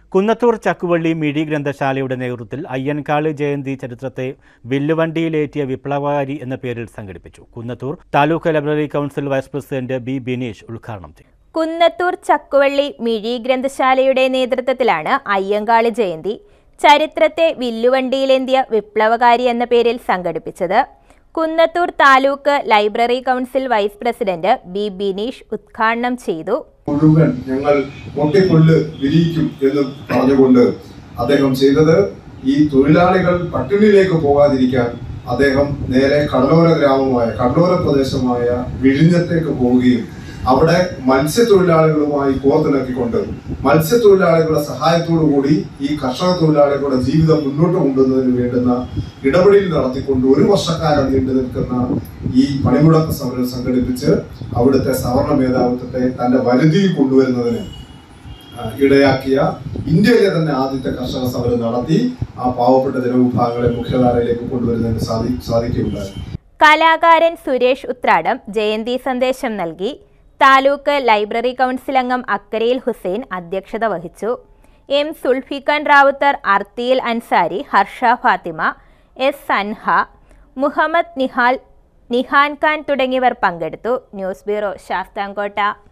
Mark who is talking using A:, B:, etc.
A: കുന്നത്തൂർ ചക്കുവള്ളി മിഴി ഗ്രന്ഥശാലയുടെ നേതൃത്വത്തിൽ അയ്യൻകാളി ജയന്തി ചരിത്രത്തെ വില്ലുവണ്ടിയിലേറ്റിയ വിപ്ലവകാരി എന്ന പേരിൽ സംഘടിപ്പിച്ചു Kunnathur taluk library council vice president B Bineesh ഉദ്ഘാടനം ചെയ്തു
B: കുന്നത്തൂർ ചക്കുവള്ളി മിഴി ഗ്രന്ഥശാലയുടെ നേതൃത്വത്തിലാണ് അയ്യങ്കാളി ജയന്തി ചരിത്രത്തെ വില്ലുവണ്ടിയിലേന്തിയ വിപ്ലവകാരി എന്ന പേരിൽ സംഘടിപ്പിച്ചത് Kunnathur taluk library council vice president B Bineesh ഉദ്ഘാടനം ചെയ്തു
C: മുഴുവൻ ഞങ്ങൾ പൊട്ടിക്കൊല്ല് വിരിയിക്കും എന്ന് പറഞ്ഞുകൊണ്ട് അദ്ദേഹം ചെയ്തത് ഈ തൊഴിലാളികൾ പട്ടിണിയിലേക്ക് പോകാതിരിക്കാൻ അദ്ദേഹം നേരെ കടലോര ഗ്രാമമായ കടലോര പ്രദേശമായ വിഴിഞ്ഞത്തേക്ക് പോവുകയും അവിടെ മത്സ്യത്തൊഴിലാളികളുമായി കോർത്തിണക്കിക്കൊണ്ട് മത്സ്യത്തൊഴിലാളികളുടെ സഹായത്തോടു കൂടി ഈ കർഷക തൊഴിലാളികളുടെ ജീവിതം മുന്നോട്ട് കൊണ്ടുവന്നതിന് വേണ്ടുന്ന ഇടപെടൽ നടത്തിക്കൊണ്ട് ഒരു വർഷക്കാലം നീണ്ടു നിൽക്കുന്ന ഈ പണിമുടക്ക് സമരം സംഘടിപ്പിച്ച് അവിടുത്തെ സവർണ മേധാവിത്വത്തെ തന്റെ വരുതിയിൽ കൊണ്ടുവരുന്നതിന് ആ, ഇടയാക്കിയ ഇന്ത്യയിലെ തന്നെ ആദ്യത്തെ കർഷക സമരം നടത്തി ആ പാവപ്പെട്ട ജനവിഭാഗങ്ങളെ മുഖ്യധാരയിലേക്ക് കൊണ്ടുവരുന്നതിന് സാധി സാധിക്കുകയുണ്ടായി
B: കലാകാരൻ സുരേഷ് ഉത്രാടം ജയന്തി സന്ദേശം നൽകി താലൂക്ക് ലൈബ്രറി കൗൺസിൽ അംഗം അക്കരയിൽ ഹുസൈൻ അധ്യക്ഷത വഹിച്ചു എം സുൽഫിഖാൻ റാവുത്തർ അർത്തിയിൽ അൻസാരി ഹർഷ ഫാത്തിമ എസ് സൻഹ മുഹമ്മദ് നിഹാൽ നിഹാൻ ഖാൻ തുടങ്ങിയവർ പങ്കെടുത്തു ന്യൂസ് ബ്യൂറോ ശാസ്താംകോട്ട